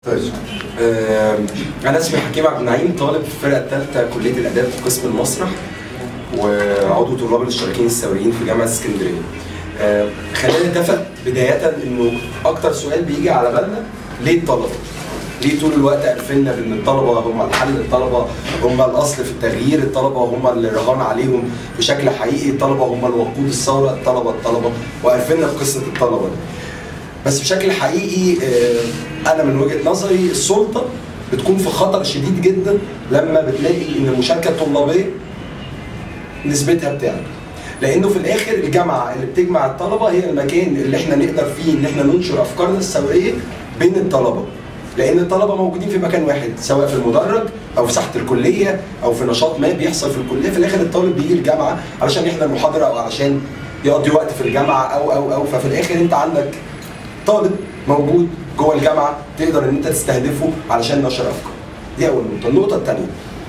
طيب آه، انا اسمي حكيم عبد النعيم طالب في الفرقه الثالثه كليه الاداب في قسم المسرح وعضو طلاب الاشتراكيين الثوريين في جامعه اسكندريه. آه، خلينا نتفق بدايه انه اكتر سؤال بيجي على بالنا ليه الطلبه؟ ليه طول الوقت قرفنا بان الطلبه هم الحل الطلبه هم الاصل في التغيير الطلبه هم اللي رهان عليهم بشكل حقيقي الطلبه هم الوقود الثوره الطلبه الطلبه وقرفنا بقصه الطلبه دي. بس بشكل حقيقي آه، انا من وجهه نظري السلطه بتكون في خطر شديد جدا لما بتلاقي ان المشاركه الطلابيه نسبتها بتعلى لانه في الاخر الجامعه اللي بتجمع الطلبه هي المكان اللي احنا نقدر فيه ان احنا ننشر افكارنا الثوريه بين الطلبه لان الطلبه موجودين في مكان واحد سواء في المدرج او في ساحه الكليه او في نشاط ما بيحصل في الكليه في الاخر الطالب بيجي الجامعه علشان يحضر محاضره او علشان يقضي وقت في الجامعه او او او ففي الاخر انت عندك طالب موجود جوه الجامعه تقدر ان انت تستهدفه علشان نشر افكار. دي اول نقطه، النقطه الثانيه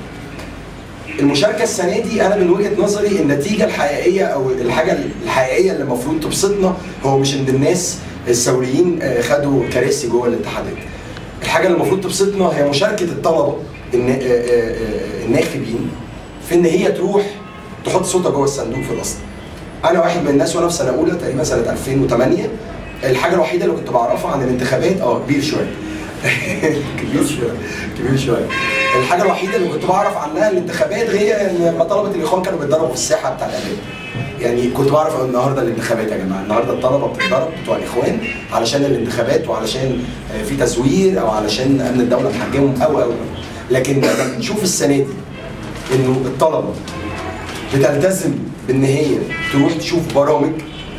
المشاركه السنه دي انا من وجهه نظري النتيجه الحقيقيه او الحاجه الحقيقيه اللي المفروض تبسطنا هو مش ان الناس الثوريين آه، خدوا كراسي جوه الاتحادات. الحاجه اللي المفروض تبسطنا هي مشاركه الطلبه النا- آه، آه، آه، الناخبين في ان هي تروح تحط صوتها جوه الصندوق في الاصل. انا واحد من الناس وانا في سنه اولى تقريبا سنه 2008 الحاجه الوحيده اللي كنت بعرفها عن الانتخابات اه كبير شويه كبير شويه كبير شويه الحاجه الوحيده اللي كنت بعرف عنها الانتخابات هي ان لما طلبه الاخوان كانوا بيتضربوا في الساحه بتاع الاداب يعني كنت بعرف أه النهارده الانتخابات يا جماعه النهارده الطلبه بتتضرب بتوع الاخوان علشان الانتخابات وعلشان آه، في تزوير او علشان امن الدوله محجمهم او او أو. لكن لما نشوف السنه دي انه الطلبه بتلتزم بان هي تروح تشوف برامج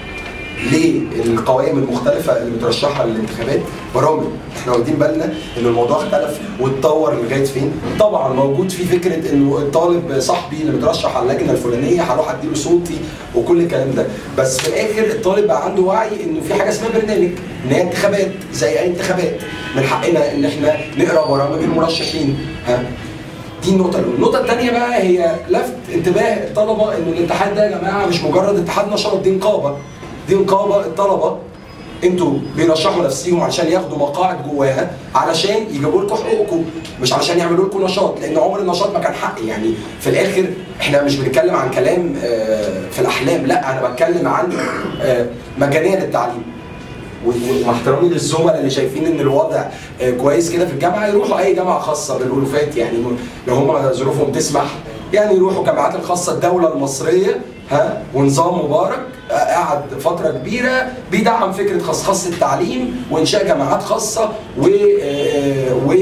للقوائم المختلفة اللي مترشحة للانتخابات برامج احنا واخدين بالنا ان الموضوع اختلف واتطور لغاية فين طبعا موجود في فكرة انه الطالب صاحبي اللي مترشح على اللجنة الفلانية هروح اديله صوتي وكل الكلام ده بس في الاخر الطالب بقى عنده وعي انه في حاجة اسمها برنامج ان هي انتخابات زي اي انتخابات من حقنا ان احنا نقرا برامج المرشحين ها دي النقطة الأولى، النقطة الثانية بقى هي لفت انتباه الطلبة إنه الاتحاد ده يا جماعة مش مجرد اتحاد نشاط دي نقابة، دي نقابة الطلبة انتوا بيرشحوا نفسيهم علشان ياخدوا مقاعد جواها علشان يجيبوا لكم حقوقكم مش علشان يعملوا لكم نشاط لان عمر النشاط ما كان حق يعني في الاخر احنا مش بنتكلم عن كلام آه، في الاحلام لا انا بتكلم عن آه، مجانيه للتعليم ومع احترامي للزملاء اللي شايفين ان الوضع آه، كويس كده في الجامعه يروحوا اي جامعه خاصه بالالوفات يعني م- لو هم ظروفهم تسمح يعني يروحوا الجامعات الخاصه الدوله المصريه ها ونظام مبارك آه، قعد فتره كبيره بيدعم فكره خصخصه التعليم وانشاء جامعات خاصه و آه، و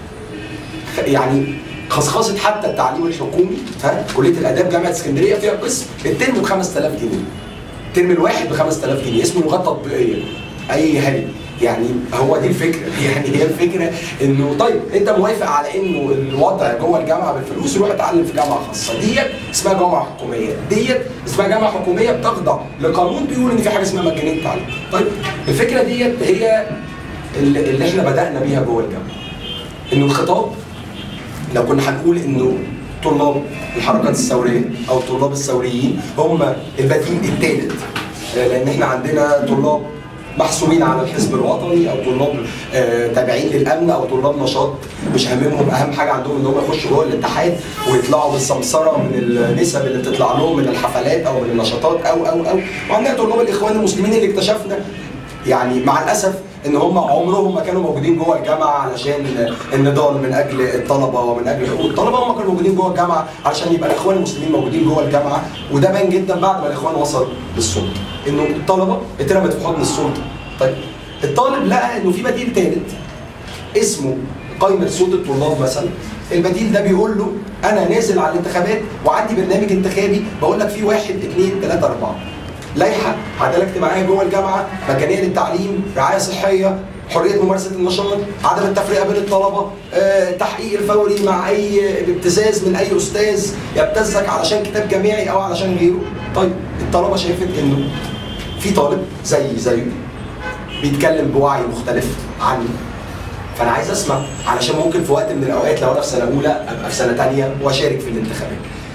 خ- يعني خصخصه حتى التعليم الحكومي ها كليه الاداب جامعه اسكندريه فيها قسم الترم ب 5000 جنيه الترم الواحد ب 5000 جنيه اسمه لغات تطبيقيه اي هري يعني هو دي الفكره يعني هي الفكره انه طيب انت موافق على انه الوضع جوه الجامعه بالفلوس روح اتعلم في جامعه خاصه ديت اسمها جامعه حكوميه ديت اسمها جامعه حكوميه بتخضع لقانون بيقول ان في حاجه اسمها مجانيه التعليم طيب الفكره ديت هي اللي اللي احنا بدانا بيها جوه الجامعه انه الخطاب لو كنا هنقول انه طلاب الحركات الثوريه او الطلاب الثوريين هم البديل الثالث لان احنا عندنا طلاب محسوبين على الحزب الوطني او طلاب آه، تابعين للامن او طلاب نشاط مش هاممهم اهم حاجه عندهم ان هم يخشوا جوه الاتحاد ويطلعوا بالسمسره من النسب اللي بتطلع لهم من الحفلات او من النشاطات او او او وعندنا طلاب الاخوان المسلمين اللي اكتشفنا يعني مع الاسف ان هم عمرهم ما كانوا موجودين جوه الجامعه علشان النضال من اجل الطلبه ومن اجل حقوق الطلبه هم كانوا موجودين جوه الجامعه علشان يبقى الاخوان المسلمين موجودين جوه الجامعه وده بان جدا بعد ما الاخوان وصل للسلطه انه الطلبه اترمت في حضن السلطه طيب الطالب لقى انه في بديل ثالث اسمه قائمه صوت الطلاب مثلا البديل ده بيقول له انا نازل على الانتخابات وعندي برنامج انتخابي بقول لك فيه واحد اثنين ثلاثه اربعه لائحه عداله اجتماعيه جوه الجامعه مجانيه للتعليم رعايه صحيه حريه ممارسه النشاط عدم التفرقه بين الطلبه آه، تحقيق الفوري مع اي ابتزاز من اي استاذ يبتزك علشان كتاب جامعي او علشان غيره طيب الطلبه شافت انه في طالب زي زيه بيتكلم بوعي مختلف عني فانا عايز اسمع علشان ممكن في وقت من الاوقات لو انا في سنه اولى ابقى في سنه ثانيه واشارك في الانتخابات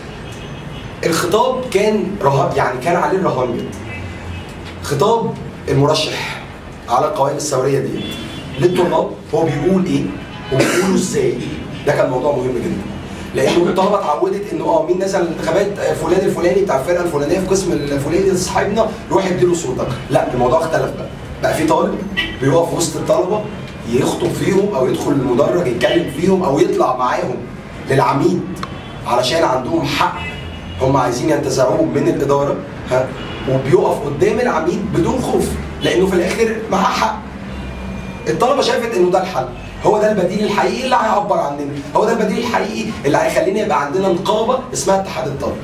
الخطاب كان رهان يعني كان عليه الرهان جدا خطاب المرشح على القوائم الثوريه دي للطلاب هو بيقول ايه وبيقوله ازاي ده كان موضوع مهم جدا لانه الطلبه اتعودت انه اه مين نزل الانتخابات آه، فلان الفلاني بتاع الفرقه الفلانيه في قسم الفلاني ده صاحبنا روح اديله صوتك لا الموضوع اختلف بقى بقى في طالب بيقف وسط الطلبه يخطب فيهم او يدخل المدرج يتكلم فيهم او يطلع معاهم للعميد علشان عندهم حق هم عايزين ينتزعوه من الاداره ها وبيقف قدام العميد بدون خوف لانه في الاخر معاه حق الطلبه شافت انه ده الحل هو ده البديل الحقيقي اللي هيعبر عننا هو ده البديل الحقيقي اللي هيخلينا يبقى عندنا نقابه اسمها اتحاد الطلبه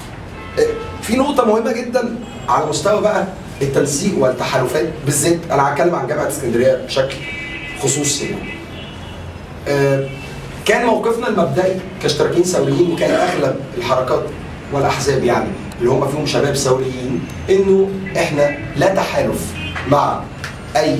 في نقطة مهمة جدا على مستوى بقى التنسيق والتحالفات بالذات أنا هتكلم عن جامعة اسكندرية بشكل خصوصي يعني. آه، كان موقفنا المبدئي كاشتراكيين ثوريين وكان أغلب الحركات والأحزاب يعني اللي هم فيهم شباب ثوريين إنه إحنا لا تحالف مع أي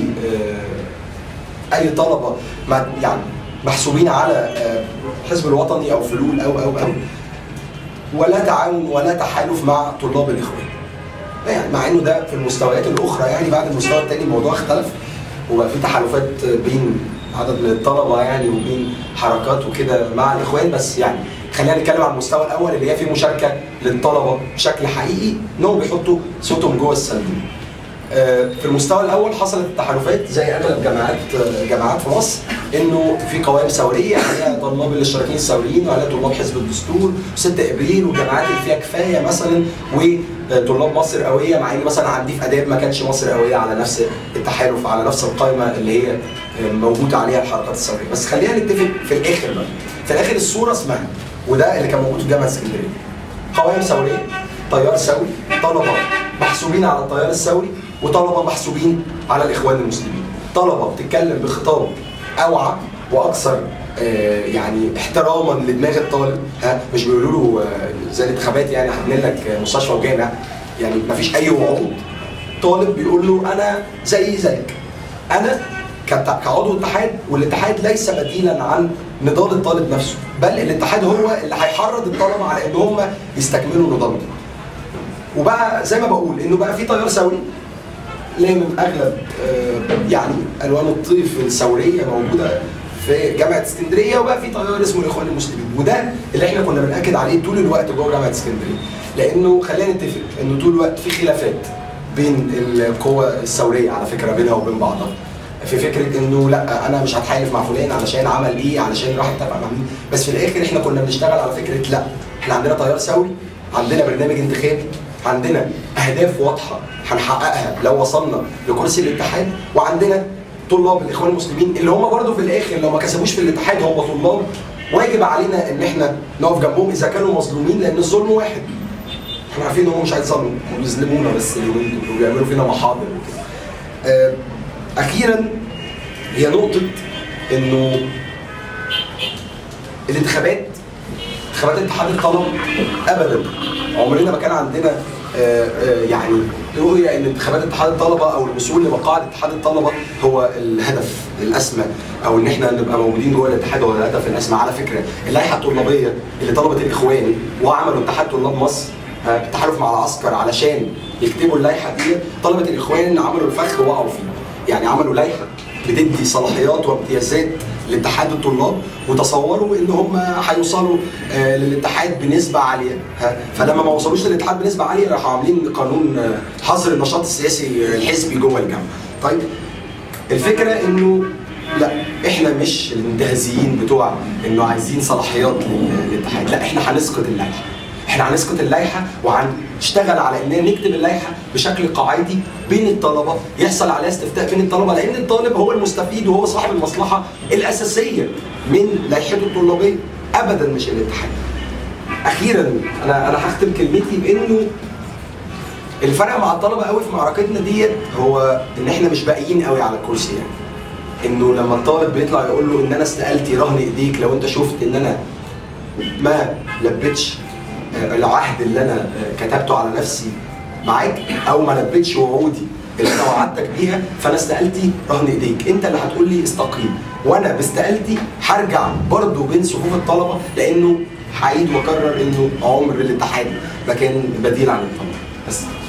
آه، أي طلبة مع يعني محسوبين على آه، الحزب الوطني أو فلول أو أو أو ولا تعاون ولا تحالف مع طلاب الاخوان يعني مع انه ده في المستويات الاخرى يعني بعد المستوى الثاني الموضوع اختلف وبقى في تحالفات بين عدد من الطلبه يعني وبين حركات وكده مع الاخوان بس يعني خلينا نتكلم عن المستوى الاول اللي هي فيه مشاركه للطلبه بشكل حقيقي انهم بيحطوا صوتهم جوه الصندوق. آه، في المستوى الاول حصلت التحالفات زي اغلب جامعات جامعات في مصر انه في قوائم ثوريه عليها طلاب الاشتراكيين الثوريين وعليها طلاب حزب الدستور و6 ابريل والجامعات اللي فيها كفايه مثلا وطلاب مصر قويه مع ان مثلا عندي في اداب ما كانش مصر قويه على نفس التحالف على نفس القائمه اللي هي موجود عليها الحركات الثوريه بس خلينا نتفق في الاخر بقى في الاخر الصوره اسمها وده اللي كان موجود في جامعه اسكندريه قوائم ثوريه تيار ثوري طلبه محسوبين على التيار الثوري وطلبه محسوبين على الاخوان المسلمين طلبه بتتكلم بخطاب اوعى واكثر آه، يعني احتراما لدماغ الطالب ها مش بيقولوا له آه، زي الانتخابات يعني هبني لك مستشفى وجامع يعني ما فيش اي وعود طالب بيقول له انا زي زيك انا كت- كعضو اتحاد والاتحاد ليس بديلا عن نضال الطالب نفسه بل الاتحاد هو اللي هيحرض الطلبه على ان هم يستكملوا نضالهم وبقى زي ما بقول انه بقى في تيار ثوري لامم اغلب آه، يعني الوان الطيف الثوريه موجوده في جامعه اسكندريه وبقى في تيار اسمه الاخوان المسلمين وده اللي احنا كنا بناكد عليه طول الوقت جوه جامعه اسكندريه لانه خلينا نتفق انه طول الوقت في خلافات بين القوى الثوريه على فكره بينها وبين بعضها في فكره انه لا انا مش هتحالف مع فلان علشان عمل ايه علشان راح اتفق مع مين بس في الاخر احنا كنا بنشتغل على فكره لا احنا عندنا تيار ثوري عندنا برنامج انتخابي عندنا اهداف واضحه هنحققها لو وصلنا لكرسي الاتحاد وعندنا طلاب الاخوان المسلمين اللي هم برضه في الاخر لو ما كسبوش في الاتحاد هم طلاب واجب علينا ان احنا نقف جنبهم اذا كانوا مظلومين لان الظلم واحد احنا عارفين ان هم مش هيظلموا هم بيظلمونا بس اليومين دول وبيعملوا فينا محاضر وكده آه، اخيرا هي نقطه انه الانتخابات انتخابات اتحاد الطلب ابدا عمرنا ما كان عندنا آه، آه، يعني رؤيه ان انتخابات اتحاد الطلبه او الوصول لمقاعد اتحاد الطلبه هو الهدف الاسمى او ان احنا نبقى موجودين جوه الاتحاد هو الهدف الاسمى على فكره اللائحه الطلابيه اللي طلبت الاخوان وعملوا اتحاد طلاب مصر آه، بالتحالف مع العسكر علشان يكتبوا اللائحه دي طلبه الاخوان عملوا الفخ ووقعوا فيه يعني عملوا لائحه بتدي صلاحيات وامتيازات لاتحاد الطلاب وتصوروا ان هم هيوصلوا آه، للاتحاد بنسبه عاليه ها؟ فلما ما وصلوش للاتحاد بنسبه عاليه راحوا عاملين قانون آه، حظر النشاط السياسي الحزبي جوه الجامعه طيب الفكره انه لا احنا مش المنتهزين بتوع انه عايزين صلاحيات لل- للاتحاد لا احنا هنسقط اللائحه احنا هنسقط اللائحه وهنشتغل على اننا نكتب اللائحه بشكل قاعدي بين الطلبه يحصل عليها استفتاء بين الطلبه لان الطالب هو المستفيد وهو صاحب المصلحه الاساسيه من لائحته الطلابيه ابدا مش الاتحاد. اخيرا انا انا هختم كلمتي بانه الفرق مع الطلبه قوي في معركتنا ديت هو ان احنا مش باقيين قوي على الكرسي يعني انه لما الطالب بيطلع يقول له ان انا استقالتي رهن ايديك لو انت شفت ان انا ما لبيتش آه، العهد اللي انا آه، كتبته على نفسي معاك او ما لبيتش وعودي اللي انا وعدتك بيها فانا استقالتي رهن ايديك انت اللي هتقول لي استقيل وانا باستقالتي هرجع برضه بين صفوف الطلبه لانه هعيد واكرر انه عمر الاتحاد ما كان بديل عن الطلبه بس